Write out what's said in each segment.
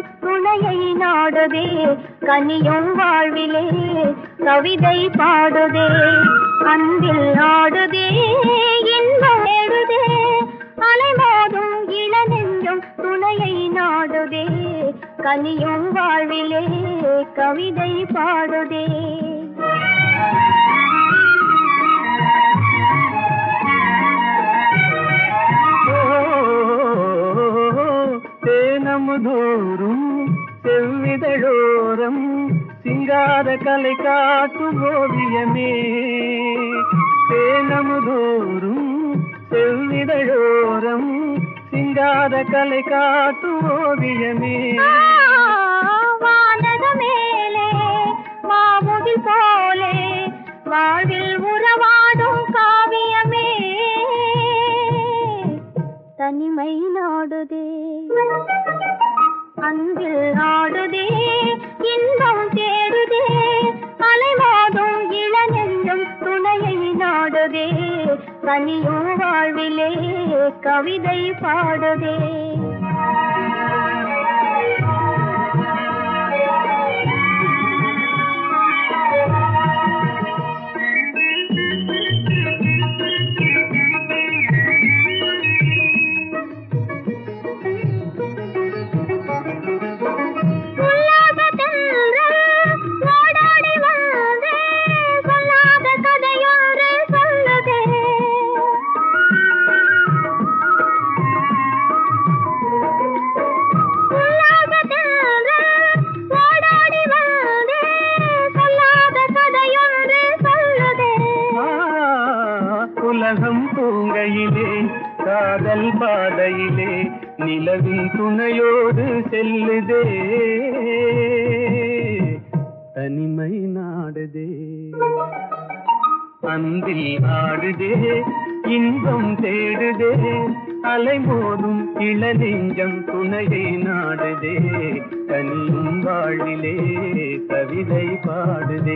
துணையை நாடுதே கனியும் வாழ்விலே கவிதை பாடுதே அன்பில் ஆடுதே இன்பம் எழுதே அலைமோதும் இளநெஞ்சும் துணையை நாடுதே கனியும் வாழ்விலே கவிதை பாடுதே தேனமுதோறும் செவ்விதழோரம் சிங்கார கலை காட்டும் ஓவியமே தேனமுதோறும் செவ்விதழோரம் சிங்கார கலை காட்டும் ஓவியமே வானக மேலே மாமுகில் போலே வாழ்வில் உறவாடும் காவியமே தனிமை நாடுதே அன்பில் ஆடுதே இன்பம் தேடுதே அலைவாடும் இளநெஞ்சம் துணையை நாடுதே தனியும் வாழ்விலே கவிதை பாடுதே உல்லாசத்தென்றல் ஓடோடி வந்தே, சொல்லாத கதையொன்று சொல்லுதே. உல்லாசத்தென்றல் ஓடோடி வந்தே, சொல்லாத கதையொன்று சொல்லுதே. ஆ, உலகம் தூங்கையிலே காதல் பாதையிலே நிலவின் துணையோடு செல்லுதே தனிமை நாடுதே அன்பில் ஆடுதே இன்பம் தேடுதே அலைமோதும் இளநெஞ்சம் துணையை நாடுதே தனியும் வாழ்விலே கவிதை பாடுதே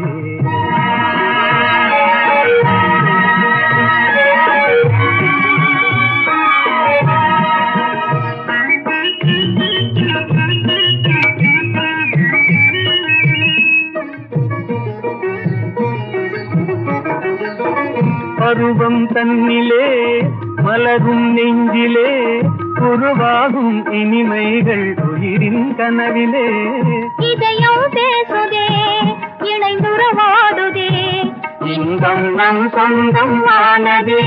பருவம் தன்னிலே மலரும் நெஞ்சிலே உருவாகும் இனிமைகள் உயிரின் கனவிலே இதயம் பேசுதே இணைந்துறவாடுதே இன்பம் நம் சொந்தம் ஆனதே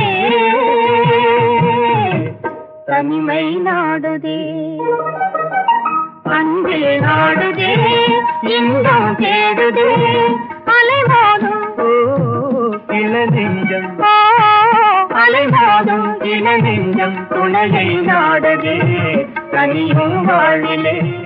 தனிமை நாடுதே அன்பில் நாடுதே இன்பம் தேடுதே அலைமோதும் ஓ இளநெஞ்சம் ஓ அலைமோதும் இளநெஞ்சம் துணையை நாடதே தனியும் வாழிலே